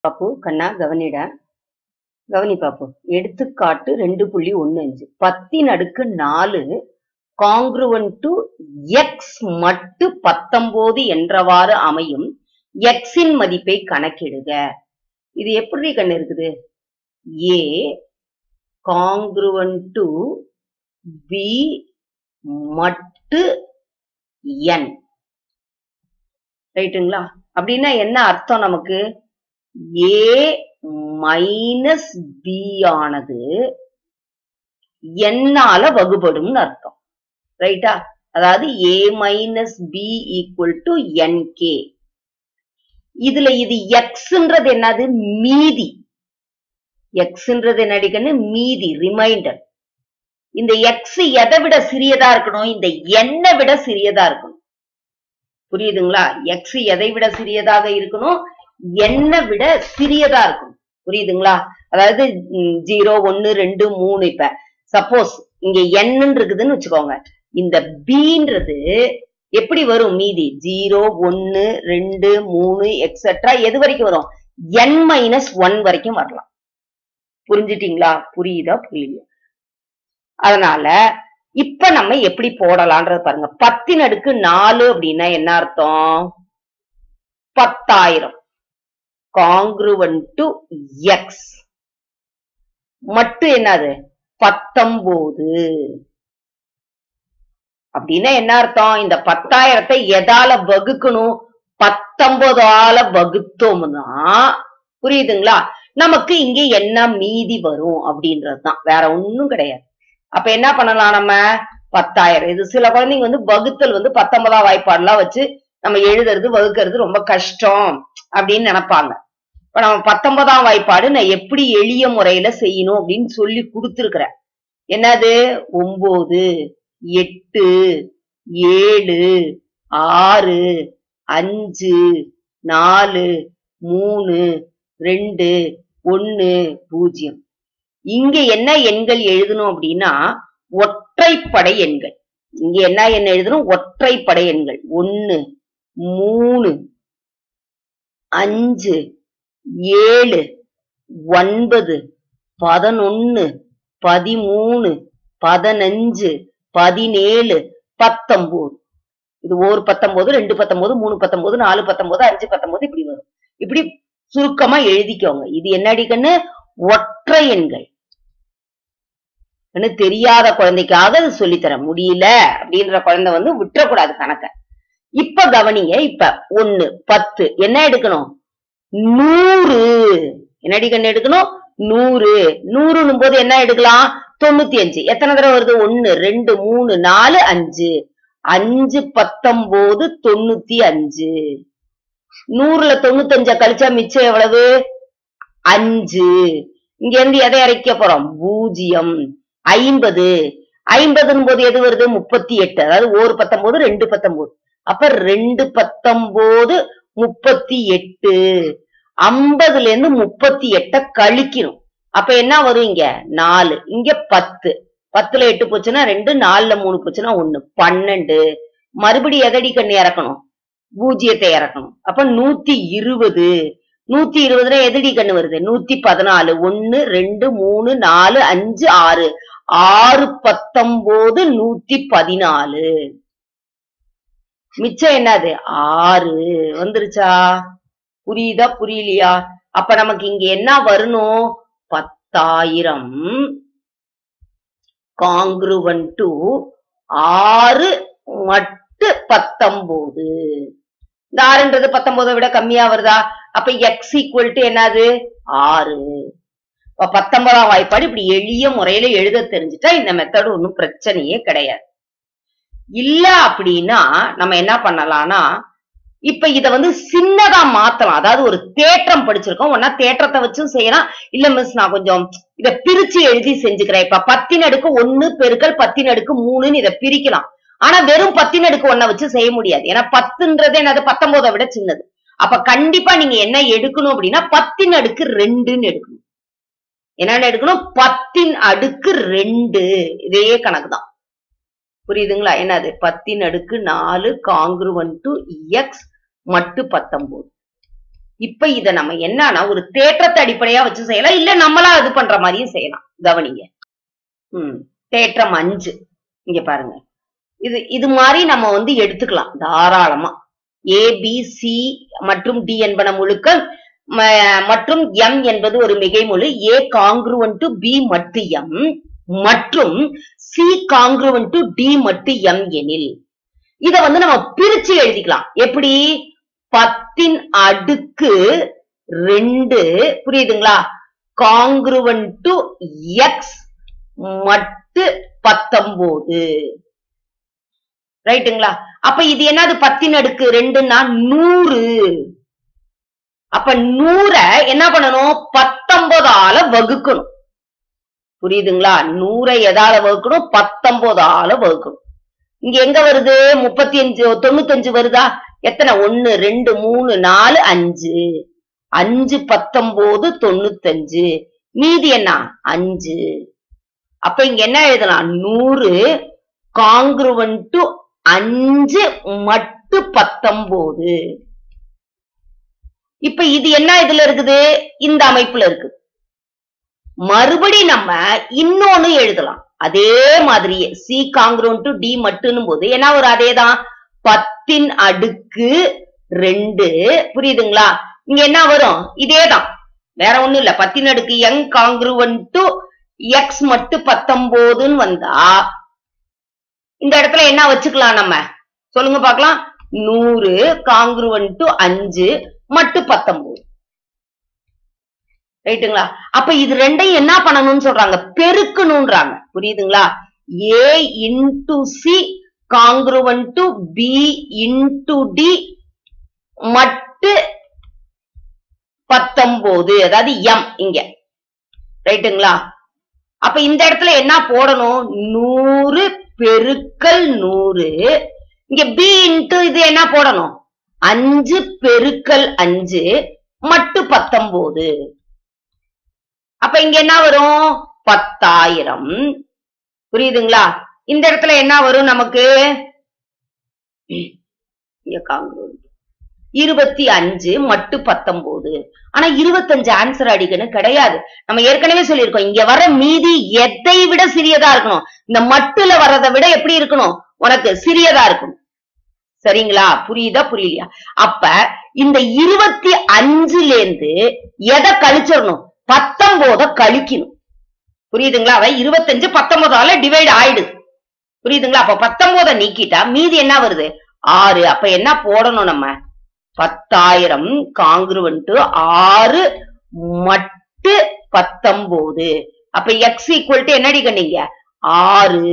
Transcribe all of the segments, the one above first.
பாப்பு கண்ணா கவனிட கவனி பாப்பு எடுத்துக்காட்டு ரெண்டு புள்ளி ஒண்ணு அஞ்சு பத்தின் அடுக்கு நாலு காங்க்ருவன் டு எக்ஸ் மட்டு பத்தொன்பது என்றவாறு அமையும் எக்ஸின் மதிப்பை கணக்கிடுக இது எப்படி கண்ணு இருக்குது ஏ காங்க்ருவன் டு பி மட்டு என் ரைட்டுங்களா அப்படின்னா என்ன அர்த்தம் நமக்கு ஏ மைனஸ் பி ஆனது என்னால வகுபடும்னு அர்த்தம் ரைட்டா அதாவது A minus B equal to N K இதுல இது எக்ஸ்ன்றது என்னது மீதி எக்ஸ்ன்றது என்னடிக்கன்னு மீதி ரிமைண்டர் இந்த எக்ஸ் எதை விட சிறியதா இருக்கணும் இந்த எண்ணை விட சிறியதா இருக்கணும் புரியுதுங்களா எக்ஸ் எதை விட சிறியதாக இருக்கணும் எண்ணை விட சிறியதா இருக்கணும் புரியுதுங்களா அதாவது ஜீரோ ஒன்னு ரெண்டு மூணு இப்ப சப்போஸ் இங்க என்னு இருக்குதுன்னு வச்சுக்கோங்க இந்த பீன்றது எப்படி வரும் மீதி ஜீரோ ஒன்னு ரெண்டு மூணு எக்ஸெட்ரா எது வரைக்கும் வரும் என் மைனஸ் ஒன் வரைக்கும் வரலாம் புரிஞ்சிட்டீங்களா புரியுதா புரியலையா அதனால இப்ப நம்ம எப்படி போடலான்றது பாருங்க பத்தின் அடுக்கு நாலு அப்படின்னா என்ன அர்த்தம் பத்தாயிரம் காங்க்ருவன் டு எக்ஸ் மட்டும் என்னது பத்தொன்பது அப்படின்னா என்ன அர்த்தம் இந்த பத்தாயிரத்தை எதால வகுக்கணும் பத்தொன்பதால வகுத்தோம்னா புரியுதுங்களா நமக்கு இங்க என்ன மீதி வரும் அப்படின்றதுதான் வேற ஒண்ணும் கிடையாது அப்ப என்ன பண்ணலாம் நம்ம பத்தாயிரம் இது சில குழந்தைங்க வந்து வகுத்தல் வந்து பத்தொன்பதாம் வாய்ப்பாடுலாம் வச்சு நம்ம எழுதுறது வகுக்கிறது ரொம்ப கஷ்டம் அப்படின்னு நினைப்பாங்க இப்ப நம்ம பத்தொன்பதாம் வாய்ப்பாடு நான் எப்படி எளிய முறையில செய்யணும் அப்படின்னு சொல்லி கொடுத்துருக்கிறேன் என்னது ஒன்பது எட்டு ஏழு ஆறு அஞ்சு நாலு மூணு ரெண்டு ஒன்னு பூஜ்ஜியம் இங்க என்ன எண்கள் எழுதணும் அப்படின்னா ஒற்றைப்படை எண்கள் இங்க என்ன எண் எழுதணும் ஒற்றைப்படை எண்கள் ஒன்னு மூணு அஞ்சு ஏழு ஒன்பது பதினொன்னு பதிமூணு பதினஞ்சு பதினேழு பத்தொன்பது இது ஒரு பத்தொன்பது ரெண்டு பத்தொன்பது மூணு பத்தொன்பது நாலு பத்தொன்பது அஞ்சு பத்தொன்பது இப்படி வரும் இப்படி சுருக்கமா எழுதிக்கோங்க இது என்னடி கண்ணு ஒற்றை எண்கள் தெரியாத குழந்தைக்காக அது சொல்லித்தர முடியல அப்படின்ற குழந்தை வந்து விட்டுறக்கூடாது கணக்க இப்ப கவனிங்க இப்ப ஒண்ணு பத்து என்ன எடுக்கணும் நூறு என்னடி கண்ணு எடுக்கணும் நூறு நூறுன்னும் போது என்ன எடுக்கலாம் தொண்ணூத்தி அஞ்சு எத்தனை தடவை வருது ஒன்னு ரெண்டு மூணு நாலு அஞ்சு அஞ்சு பத்தொன்பது தொண்ணூத்தி அஞ்சு நூறுல தொண்ணூத்தஞ்ச கழிச்சா மிச்சம் எவ்வளவு அஞ்சு இங்க இருந்து எதை இறைக்க போறோம் பூஜ்ஜியம் ஐம்பது ஐம்பதுன்னு போது எது வருது முப்பத்தி எட்டு அதாவது ஒரு பத்தொன்பது ரெண்டு பத்தொன்பது அப்ப ரெண்டு பத்தொன்பது முப்பத்தி எட்டு ஐம்பதுல இருந்து முப்பத்தி எட்ட கழிக்கணும் அப்ப என்ன வரும் இங்க நாலு இங்க பத்து பத்துல எட்டு போச்சுன்னா ரெண்டு நாலுல மூணு போச்சுன்னா ஒண்ணு பன்னெண்டு மறுபடி எதடி கண்ணு இறக்கணும் பூஜ்ஜியத்தை இறக்கணும் அப்ப நூத்தி இருபது நூத்தி இருபதுல எதடி கண்ணு வருது நூத்தி பதினாலு ஒன்னு ரெண்டு மூணு நாலு அஞ்சு ஆறு ஆறு பத்தொன்பது நூத்தி பதினாலு மிச்சம் என்னது ஆறு வந்துருச்சா புரியுதா புரியலையா அப்ப நமக்கு இங்க என்ன வரணும் பத்தாயிரம் காங்க்ருவன் டு ஆறு மட்டு பத்தொன்பது இந்த ஆறுன்றது பத்தொன்பதை விட கம்மியா வருதா அப்ப எக்ஸ் ஈக்குவல் டு என்னது ஆறு இப்ப பத்தொன்பதாம் வாய்ப்பாடு இப்படி எளிய முறையில எழுத தெரிஞ்சுட்டா இந்த மெத்தடு ஒன்றும் பிரச்சனையே கிடையாது இல்ல அப்படின்னா நம்ம என்ன பண்ணலாம்னா இப்ப இத வந்து சின்னதா மாத்தலாம் அதாவது ஒரு தேற்றம் படிச்சிருக்கோம் ஒன்னா தேற்றத்தை வச்சும் செய்யலாம் இல்ல மிஸ் நான் கொஞ்சம் இத பிரிச்சு எழுதி செஞ்சுக்கிறேன் இப்ப பத்தின் அடுக்கு ஒன்னு பெருக்கல் பத்தின் அடுக்கு மூணுன்னு இதை பிரிக்கலாம் ஆனா வெறும் பத்தின் அடுக்கு ஒன்ன வச்சு செய்ய முடியாது ஏன்னா பத்துன்றது என்னது பத்தொன்பதை விட சின்னது அப்ப கண்டிப்பா நீங்க என்ன எடுக்கணும் அப்படின்னா பத்தின் அடுக்கு ரெண்டுன்னு எடுக்கணும் என்னன்னு எடுக்கணும் பத்தின் அடுக்கு ரெண்டு இதே கணக்கு தான் புரியுதுங்களா என்னது பத்தின் அடுக்கு நாலு காங்க்ருவன் டு எக்ஸ் மட்டு பத்தொன்பது இப்ப இத நம்ம என்னன்னா ஒரு தேற்றத்தை அடிப்படையா வச்சு செய்யலாம் இல்ல நம்மளா இது பண்ற மாதிரியும் செய்யலாம் கவனிங்க ம் தேற்றம் அஞ்சு இங்க பாருங்க இது இது மாதிரி நம்ம வந்து எடுத்துக்கலாம் தாராளமா ஏ பி சி மற்றும் டி என்பன முழுக்கள் ம- மற்றும் எம் என்பது ஒரு மிகைமுழு ஏ காங்க்ருவன் டு பி மட்டு எம் மற்றும் சி காங்க்ருவன் டு டி மட்டு எம் எனில் இத வந்து நம்ம பிரிச்சு எழுதிக்கலாம் எப்படி பத்தின் அடுக்கு ரெண்டு புரியுதுங்களா காங்க்ருவன் டு எக்ஸ் மட்டு பத்தொன்பது ரைட்டுங்களா அப்ப இது என்னது பத்தின் அடுக்கு ரெண்டுன்னா நூறு அப்ப நூற என்ன பண்ணணும் பத்தொன்பதால வகுக்கணும் புரியுதுங்களா நூறை எதால வகுக்கணும் பத்தொன்பதால வகுக்கணும் இங்க எங்க வருது முப்பத்தி அஞ்சு தொண்ணூத்தஞ்சு வருதா எத்தனை ஒன்னு ரெண்டு மூணு நாலு அஞ்சு அஞ்சு பத்தொன்பது தொண்ணூத்தஞ்சு மீதி என்ன அஞ்சு அப்ப இங்க என்ன எழுதலாம் நூறு காங்க்ருவன் டு அஞ்சு மட்டு பத்தொன்பது இப்ப இது என்ன இதுல இருக்குது இந்த அமைப்புல இருக்கு மறுபடி நம்ம இன்னொன்னு எழுதலாம் அதே மாதிரியே சி காங்க்ரோன் டு டி மட்டும் போது என்ன ஒரு அதேதான் பத்தின் அடுக்கு ரெண்டு புரியுதுங்களா இங்க என்ன வரும் இதேதான் வேற ஒண்ணும் இல்ல பத்தின் அடுக்கு யங் காங்க்ருவன் டு எக்ஸ் மட்டு பத்தொன்பதுன்னு வந்தா இந்த இடத்துல என்ன வச்சுக்கலாம் நம்ம சொல்லுங்க பார்க்கலாம் நூறு காங்க்ருவன் டு அஞ்சு மட்டு பத்தொன்பது ரைட்டுங்களா அப்ப இது ரெண்டையும் என்ன பண்ணணும்னு சொல்றாங்க பெருக்கணும்ன்றாங்க புரியுதுங்களா A into C congruent to B into D மட்டு பத்தொன்பது அதாவது எம் இங்க ரைட்டுங்களா அப்ப இந்த இடத்துல என்ன போடணும் நூறு பெருக்கல் நூறு இங்க பி இன்ட்டு இது என்ன போடணும் அஞ்சு பெருக்கல் அஞ்சு மட்டு பத்தொன்பது அப்ப இங்க என்ன வரும் பத்தாயிரம் புரியுதுங்களா இந்த இடத்துல என்ன வரும் நமக்கு இங்க காங்க்ரோன் இருபத்தி அஞ்சு மட்டு பத்தொன்பது ஆனா இருபத்தஞ்சு ஆன்சர் அடிக்கணும் கிடையாது நம்ம ஏற்கனவே சொல்லியிருக்கோம் இங்க வர மீதி எதை விட சிறியதா இருக்கணும் இந்த மட்டுல வர்றதை விட எப்படி இருக்கணும் உனக்கு சிறியதா இருக்கணும் சரிங்களா புரியுதா புரியலையா அப்ப இந்த இருபத்தி அஞ்சுல இருந்து எதை கழிச்சிடணும் பத்தொன்பத கழிக்கணும் புரியுதுங்களா அவை இருபத்தஞ்சு பத்தொன்பதால டிவைட் ஆயிடுது புரியுதுங்களா அப்ப பத்தொன்பத நீக்கிட்டா மீதி என்ன வருது ஆறு அப்ப என்ன போடணும் நம்ம பத்தாயிரம் காங்கிருவன்ட்டு ஆறு மட்டு பத்தொன்பது அப்ப எக்ஸ் ஈக்குவல் டு என்னடி கண்ணீங்க ஆறு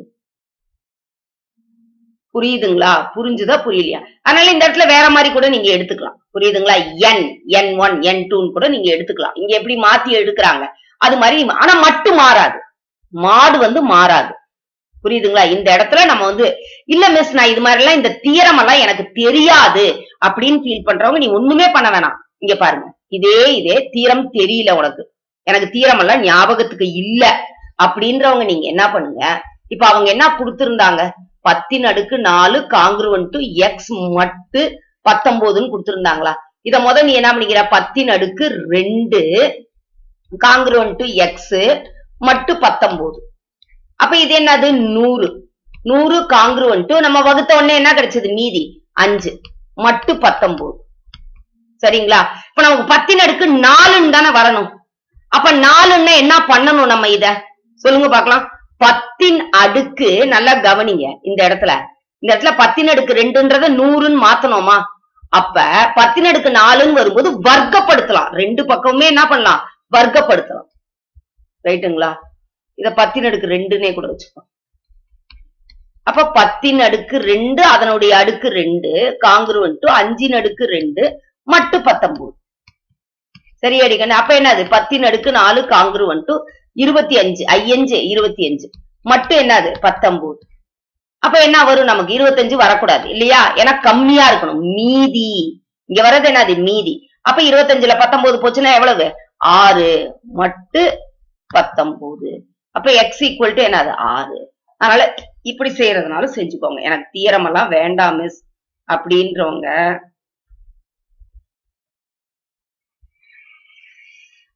புரியுதுங்களா புரிஞ்சுதா புரியலையா அதனால இந்த இடத்துல வேற மாதிரி கூட நீங்க எடுத்துக்கலாம் புரியுதுங்களா என் என் ஒன் என் டூன்னு கூட நீங்க எடுத்துக்கலாம் இங்க எப்படி மாத்தி எடுக்கிறாங்க அது மாதிரி ஆனா மட்டு மாறாது மாடு வந்து மாறாது புரியுதுங்களா இந்த இடத்துல நம்ம வந்து இல்ல மிஸ் நான் இது மாதிரி எல்லாம் இந்த தீரம் எல்லாம் எனக்கு தெரியாது அப்படின்னு ஃபீல் பண்றவங்க நீ ஒண்ணுமே பண்ண வேணாம் இங்க பாருங்க இதே இதே தீரம் தெரியல உனக்கு எனக்கு தீரம் எல்லாம் ஞாபகத்துக்கு இல்ல அப்படின்றவங்க நீங்க என்ன பண்ணுங்க இப்ப அவங்க என்ன கொடுத்திருந்தாங்க பத்தின் அடுக்கு நாலு காங்கிருவன் டு எக்ஸ் மட்டு பத்தொன்பதுன்னு கொடுத்திருந்தாங்களா இத முத நீ என்ன பண்ணிக்கிற பத்தின் அடுக்கு ரெண்டு காங்கிருவன் டு எக்ஸ் மட்டு பத்தொன்பது அப்ப இது என்னது நூறு நூறு காங்கிருவன் டு நம்ம வகுத்த உடனே என்ன கிடைச்சது மீதி அஞ்சு மட்டு பத்தொன்பது சரிங்களா இப்ப நமக்கு பத்தின் அடுக்கு நாலுன்னு தானே வரணும் அப்ப நாலுன்னா என்ன பண்ணணும் நம்ம இத சொல்லுங்க பார்க்கலாம் பத்தின் அடுக்கு நல்லா கவனிங்க இந்த இடத்துல இந்த இடத்துல பத்தின் அடுக்கு ரெண்டுன்றத நூறுன்னு மாத்தணுமா அப்ப பத்தின் அடுக்கு நாலுன்னு வரும்போது வர்க்கப்படுத்தலாம் ரெண்டு பக்கமுமே என்ன பண்ணலாம் வர்க்கப்படுத்தலாம் ரைட்டுங்களா இத பத்தின் அடுக்கு ரெண்டுன்னே கூட வச்சுக்கோம் அப்ப பத்தின் அடுக்கு ரெண்டு அதனுடைய அடுக்கு ரெண்டு காங்குருவன் டு அஞ்சின் அடுக்கு ரெண்டு மட்டு பத்தொன்பது சரி அடிக்கணும் அப்ப என்னது பத்தின் அடுக்கு நாலு காங்குருவன் டு இருபத்தி அஞ்சு ஐயஞ்சு இருபத்தி அஞ்சு மட்டும் என்னது பத்தொன்பது அப்ப என்ன வரும் நமக்கு இருபத்தஞ்சு வரக்கூடாது இல்லையா ஏன்னா கம்மியா இருக்கணும் மீதி இங்க வர்றது என்னது மீதி அப்ப இருபத்தஞ்சுல பத்தொன்பது போச்சுன்னா எவ்வளவு ஆறு மட்டு பத்தொன்பது அப்ப எக்ஸ் ஈக்குவல் டு என்னது ஆறு அதனால இப்படி செய்யறதுனால செஞ்சுக்கோங்க எனக்கு தீரம் எல்லாம் வேண்டாம் மிஸ் அப்படின்றவங்க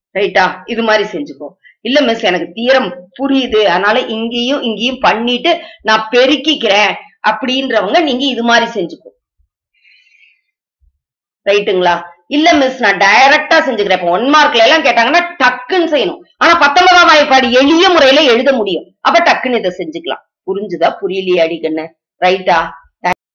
ரைட்டா இது மாதிரி செஞ்சுக்கோ இல்ல மிஸ் எனக்கு தீரம் புரியுது அதனால இங்கேயும் இங்கேயும் பண்ணிட்டு நான் பெருக்கிக்கிறேன் அப்படின்றவங்க நீங்க இது மாதிரி செஞ்சுக்கோ ரைட்டுங்களா இல்ல மிஸ் நான் டைரக்டா செஞ்சுக்கிறேன் இப்ப ஒன் மார்க்ல எல்லாம் கேட்டாங்கன்னா டக்குன்னு செய்யணும் ஆனா பத்தொன்பதாம் வாய்ப்பாடு எளிய முறையில எழுத முடியும் அப்ப டக்குன்னு இதை செஞ்சுக்கலாம் புரிஞ்சுதா புரியலையா அடிக்கண்ணு ரைட்டா